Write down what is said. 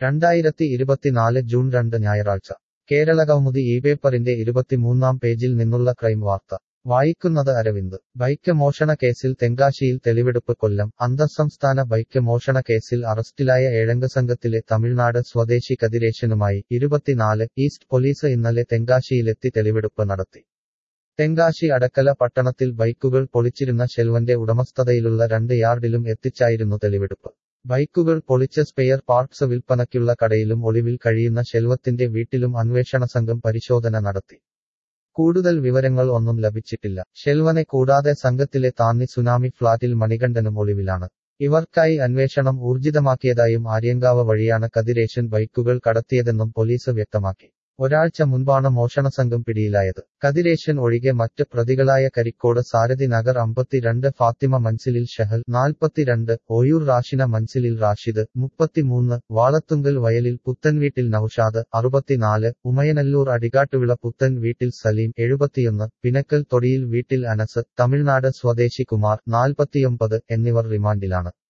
രണ്ടായിരത്തി ഇരുപത്തിനാല് ജൂൺ രണ്ട് ഞായറാഴ്ച കേരളകൗമുദി ഈ പേപ്പറിന്റെ ഇരുപത്തിമൂന്നാം പേജിൽ നിന്നുള്ള ക്രൈം വാർത്ത വായിക്കുന്നത് അരവിന്ദ് ബൈക്ക് മോഷണ കേസിൽ തെങ്കാശിയിൽ തെളിവെടുപ്പ് കൊല്ലം അന്തർസംസ്ഥാന ബൈക്ക് മോഷണ കേസിൽ അറസ്റ്റിലായ ഏഴംഗ സംഘത്തിലെ തമിഴ്നാട് സ്വദേശി കതിരേശനുമായി ഇരുപത്തിനാല് ഈസ്റ്റ് പോലീസ് ഇന്നലെ തെങ്കാശിയിലെത്തി തെളിവെടുപ്പ് നടത്തി തെങ്കാശി അടക്കല പട്ടണത്തിൽ ബൈക്കുകൾ പൊളിച്ചിരുന്ന ഷെൽവന്റെ ഉടമസ്ഥതയിലുള്ള രണ്ട് യാർഡിലും എത്തിച്ചായിരുന്നു തെളിവെടുപ്പ് ബൈക്കുകൾ പൊളിച്ച സ്പെയർ പാർട്സ് വിൽപ്പനയ്ക്കുള്ള കടയിലും ഒളിവിൽ കഴിയുന്ന ഷെൽവത്തിന്റെ വീട്ടിലും അന്വേഷണ സംഘം പരിശോധന നടത്തി കൂടുതൽ വിവരങ്ങൾ ഒന്നും ലഭിച്ചിട്ടില്ല ഷെൽവനെ കൂടാതെ സംഘത്തിലെ താന്നി സുനാമി ഫ്ളാറ്റിൽ മണികണ്ഠനും ഒളിവിലാണ് ഇവർക്കായി അന്വേഷണം ഊർജിതമാക്കിയതായും ആര്യങ്കാവ് വഴിയാണ് കതിരേശൻ ബൈക്കുകൾ കടത്തിയതെന്നും പോലീസ് വ്യക്തമാക്കി ഒരാഴ്ച മുൻപാണ് മോഷണ സംഘം പിടിയിലായത് കതിരേശൻ ഒഴികെ മറ്റ് പ്രതികളായ കരിക്കോട് സാരഥി നഗർ അമ്പത്തിരണ്ട് ഫാത്തിമ മൻസിലിൽ ഷഹൽ നാൽപ്പത്തിരണ്ട് ഒയൂർ റാഷിന മൻസിലിൽ റാഷിദ് മുപ്പത്തിമൂന്ന് വാളത്തുങ്കൽ വയലിൽ പുത്തൻവീട്ടിൽ നൌഷാദ് അറുപത്തിനാല് ഉമയനല്ലൂർ അടികാട്ടുവിള പുത്തൻ വീട്ടിൽ സലീം എഴുപത്തിയൊന്ന് പിനക്കൽ തൊടിയിൽ വീട്ടിൽ അനസ് തമിഴ്നാട് സ്വദേശി കുമാർ നാൽപ്പത്തിയൊമ്പത് എന്നിവർ റിമാൻഡിലാണ്